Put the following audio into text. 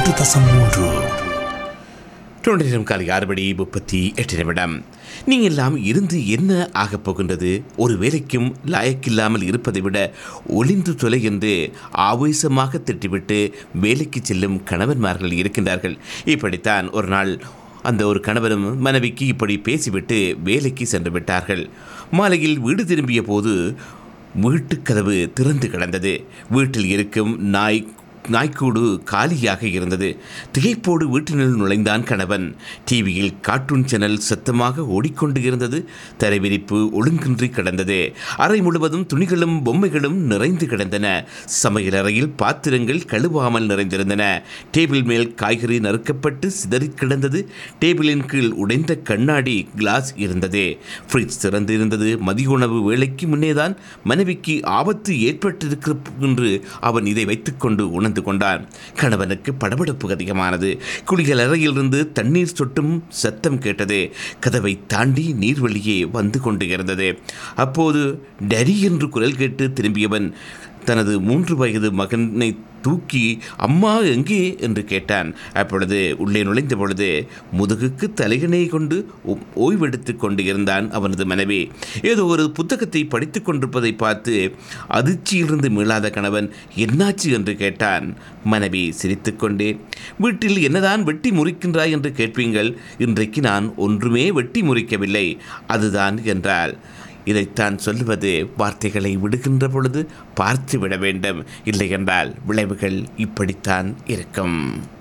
எட்டு தசம் மூன்று தொண்டரிடம் காலை ஆறு மணி முப்பத்தி எட்டு நிமிடம் நீங்கள் எல்லாம் இருந்து என்ன ஆகப் போகின்றது ஒரு வேலைக்கும் லாயக்கில்லாமல் இருப்பதை விட ஒளிந்து தொலை என்று ஆவேசமாக திட்டிவிட்டு வேலைக்கு செல்லும் கணவன்மார்கள் இருக்கின்றார்கள் இப்படித்தான் ஒரு நாள் அந்த ஒரு கணவனும் மனைவிக்கு இப்படி பேசிவிட்டு வேலைக்கு சென்று விட்டார்கள் மாலையில் வீடு திரும்பிய போது வீட்டுக்கதவு திறந்து கிடந்தது வீட்டில் இருக்கும் நாய் நாய்க்கூடு காலியாக இருந்தது திகைப்போடு வீட்டினுள் நுழைந்தான் கணவன் டிவியில் கார்ட்டூன் சேனல் சத்தமாக ஓடிக்கொண்டு இருந்தது தரைவிரிப்பு ஒழுங்கின்றி கிடந்தது அறை முழுவதும் துணிகளும் பொம்மைகளும் நிறைந்து கிடந்தன சமையலறையில் பாத்திரங்கள் கழுவாமல் நிறைந்திருந்தன டேபிள் மேல் காய்கறி நறுக்கப்பட்டு சிதறிக் கிடந்தது டேபிளின் கீழ் உடைந்த கண்ணாடி கிளாஸ் இருந்தது ஃப்ரிட்ஜ் திறந்து இருந்தது மதிய உணவு வேளைக்கு முன்னேதான் மனைவிக்கு ஆபத்து ஏற்பட்டிருக்கிறது என்று அவன் இதை வைத்துக்கொண்டு உணர்ந்து கொண்டான் கணவனுக்கு படபடப்பு அதிகமானது குளியல் அறையிலிருந்து தண்ணீர் சொட்டும் சத்தம் கேட்டது கதவை தாண்டி நீர் வெளியே வந்து கொண்டு இருந்தது அப்போது டரி என்று குரல் கேட்டு திரும்பியவன் தனது மூன்று வயது மகனை தூக்கி அம்மா எங்கே என்று கேட்டான் அப்பொழுது உள்ளே நுழைந்த பொழுது முதுகுக்கு தலைகணை கொண்டு ஓ- ஓய்வெடுத்து கொண்டு இருந்தான் அவனது மனைவி ஏதோ ஒரு புத்தகத்தை படித்து கொண்டிருப்பதை பார்த்து அதிர்ச்சியிலிருந்து மீளாத கணவன் என்னாச்சு என்று கேட்டான் மனைவி சிரித்துக்கொண்டே வீட்டில் என்னதான் வெட்டி முறிக்கின்றாய் என்று கேட்பீங்கள் இன்றைக்கு நான் ஒன்றுமே வெட்டி முறிக்கவில்லை அதுதான் என்றால் இதைத்தான் சொல்லுவது வார்த்தைகளை விடுகின்ற பொழுது பார்த்து விட வேண்டும் இல்லை என்றால் விளைவுகள் இப்படித்தான் இருக்கும்